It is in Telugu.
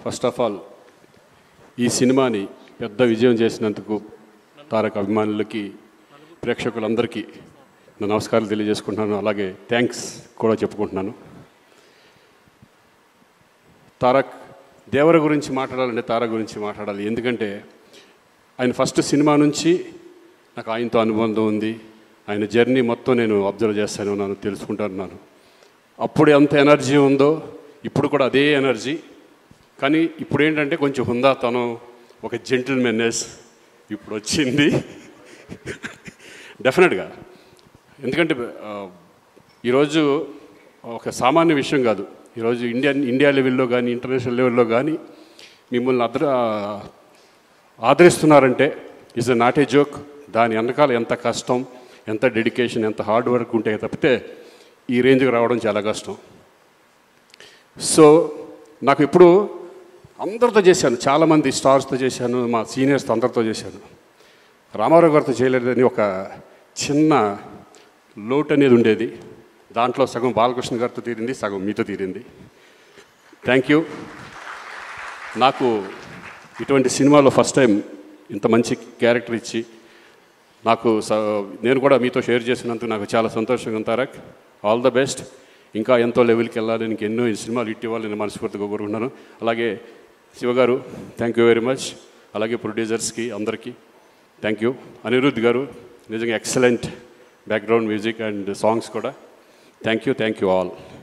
ఫస్ట్ ఆఫ్ ఆల్ ఈ సినిమాని పెద్ద విజయం చేసినందుకు తారక అభిమానులకి ప్రేక్షకులందరికీ నా నమస్కారాలు తెలియజేసుకుంటున్నాను అలాగే థ్యాంక్స్ కూడా చెప్పుకుంటున్నాను తారక్ దేవర గురించి మాట్లాడాలంటే తారక్ గురించి మాట్లాడాలి ఎందుకంటే ఆయన ఫస్ట్ సినిమా నుంచి నాకు ఆయనతో అనుబంధం ఉంది ఆయన జర్నీ మొత్తం నేను అబ్జర్వ్ చేస్తాను ఉన్నాను తెలుసుకుంటున్నాను అప్పుడు ఎంత ఎనర్జీ ఉందో ఇప్పుడు కూడా అదే ఎనర్జీ కానీ ఇప్పుడు ఏంటంటే కొంచెం హుందాతనం ఒక జెంటిల్మెన్నెస్ ఇప్పుడు వచ్చింది డెఫినెట్గా ఎందుకంటే ఆ, ఈరోజు ఒక సామాన్య విషయం కాదు ఈరోజు ఇండియా ఇండియా లెవెల్లో కానీ ఇంటర్నేషనల్ లెవెల్లో కానీ మిమ్మల్ని అద్ర ఆదరిస్తున్నారంటే is uh not a joke దాని వెనకాల ఎంత కష్టం ఎంత డెడికేషన్ ఎంత హార్డ్ వర్క్ ఉంటే తప్పితే ఈ రేంజ్కి రావడం చాలా కష్టం సో నాకు ఇప్పుడు అందరితో చేశాను చాలామంది స్టార్స్తో చేశాను మా సీనియర్స్తో అందరితో చేశాను రామారావు గారితో చేయలేదని ఒక చిన్న లోటు అనేది ఉండేది దాంట్లో సగం బాలకృష్ణ గారితో తీరింది సగం మీతో తీరింది థ్యాంక్ యూ నాకు ఇటువంటి సినిమాలో ఫస్ట్ టైం ఇంత మంచి క్యారెక్టర్ ఇచ్చి నాకు స- నేను కూడా మీతో షేర్ చేసినందుకు నాకు చాలా సంతోషంగా ఉంది తారక్ ఆల్ ద బెస్ట్ ఇంకా ఎంతో లెవెల్కి వెళ్ళాలి నీకు ఎన్నో ఈ సినిమాలు ఇట్టి ఇవ్వాలని నేను మనస్ఫూర్తిగా కోరుకుంటున్నాను అలాగే శివగారు థ్యాంక్ యూ వెరీ మచ్ అలాగే ప్రొడ్యూసర్స్కి అందరికీ థ్యాంక్ యూ అనిరుద్ధ్ గారు నిజంగా excellent background music and songs కూడా thank you thank you all